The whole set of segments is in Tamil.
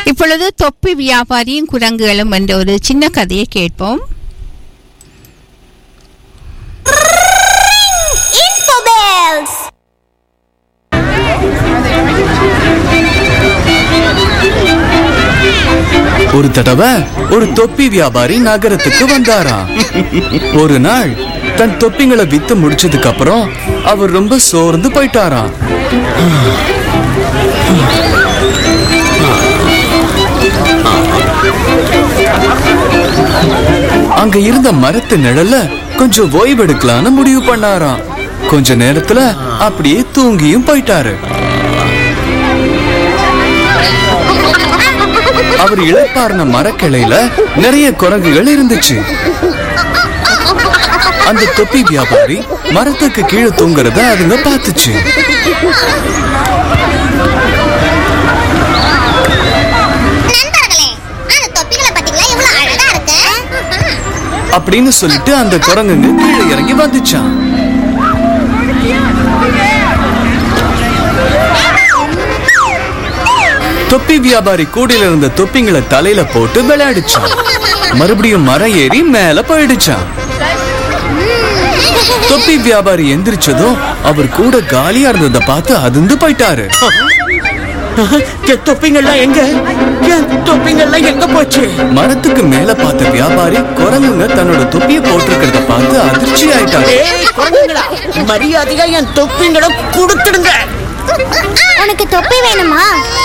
இப்பொழுது தொப்பி வியாபாரியும் குரங்குகளும் என்ற ஒரு சின்ன கதையை கேட்போம் Infobells! ஒரு தடவை ஒரு தொப்பி வியாபாரி நகரத்துக்கு வந்தாராம் ஒரு நாள் தன் தொப்பிங்களை வித்து முடிச்சதுக்கு அப்புறம் அவர் ரொம்ப சோர்ந்து போயிட்டாராம் அங்க இருந்த மரத்து நிழல்ல கொஞ்சம் ஓய்வெடுக்கலான்னு முடிவு பண்ணாராம் கொஞ்ச நேரத்துல அப்படியே தூங்கியும் போயிட்டாரு அவர் இழப்பார்ன மரக்கிளையில நிறைய குரங்குகள் இருந்துச்சு அந்த தொப்பி வியாபாரி மரத்துக்கு கீழே தூங்குறத அதுங்க பார்த்துச்சு நண்பர்களே அந்த தொப்பிகளை பாத்தீங்களா எவ்வளவு அழகா இருக்கு அப்படின்னு சொல்லிட்டு அந்த குரங்குங்க கீழே இறங்கி வந்துச்சான் தொப்பி வியாபாரி கூடையில இருந்த தொப்பிங்களை தலையில போட்டு விளையாடிச்சான் மறுபடியும் மரம் ஏறி மேல போயிடுச்சான் தொப்பி வியாபாரி எந்திரிச்சதும் அவர் கூட காலியா இருந்ததை பார்த்து அதிர்ந்து போயிட்டாரு என் தொப்பிங்கெல்லாம் எங்க என் தொப்பிங்கெல்லாம் எங்க போச்சு மரத்துக்கு மேல பார்த்த வியாபாரி குரங்குங்க தன்னோட தொப்பியை போட்டிருக்கிறத பார்த்து அதிர்ச்சி ஆயிட்டாரு ஏய் குழந்தைங்களா மரியாதையா என் தொப்பிங்களை கொடுத்துடுங்க உனக்கு தொப்பி வேணுமா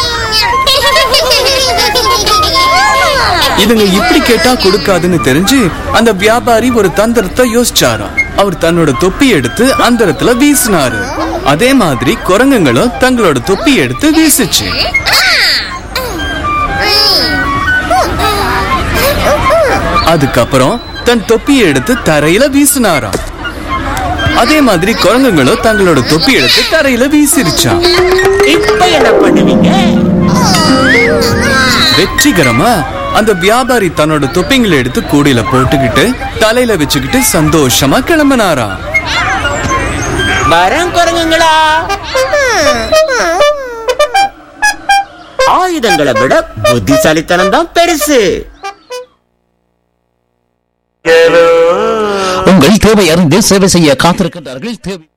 இதுங்க இப்படி கேட்டா கொடுக்காதுன்னு தெரிஞ்சு அந்த வியாபாரி ஒரு தந்திரத்தை யோசிச்சாராம் அவர் தன்னோட தொப்பி எடுத்து அந்தரத்துல வீசினாரு அதே மாதிரி குரங்குங்களும் தங்களோட தொப்பி எடுத்து வீசுச்சு அதுக்கப்புறம் தன் தொப்பியை எடுத்து தரையில வீசினாராம் அதே மாதிரி குரங்குங்களும் தங்களோட தொப்பி எடுத்து தரையில வீசிருச்சான் இப்ப என்ன பண்ணுவீங்க வெற்றிகரமா அந்த வியாபாரி தன்னோட தொப்பிங்களை எடுத்து கூடையில போட்டுக்கிட்டு தலையில வச்சுக்கிட்டு சந்தோஷமா கிளம்பினாராம் வரேன் குரங்குங்களா ஆயுதங்களை விட புத்திசாலித்தனம் தான் பெருசு உங்கள் தேவை அறிந்து சேவை செய்ய காத்திருக்கின்றார்கள் தேவை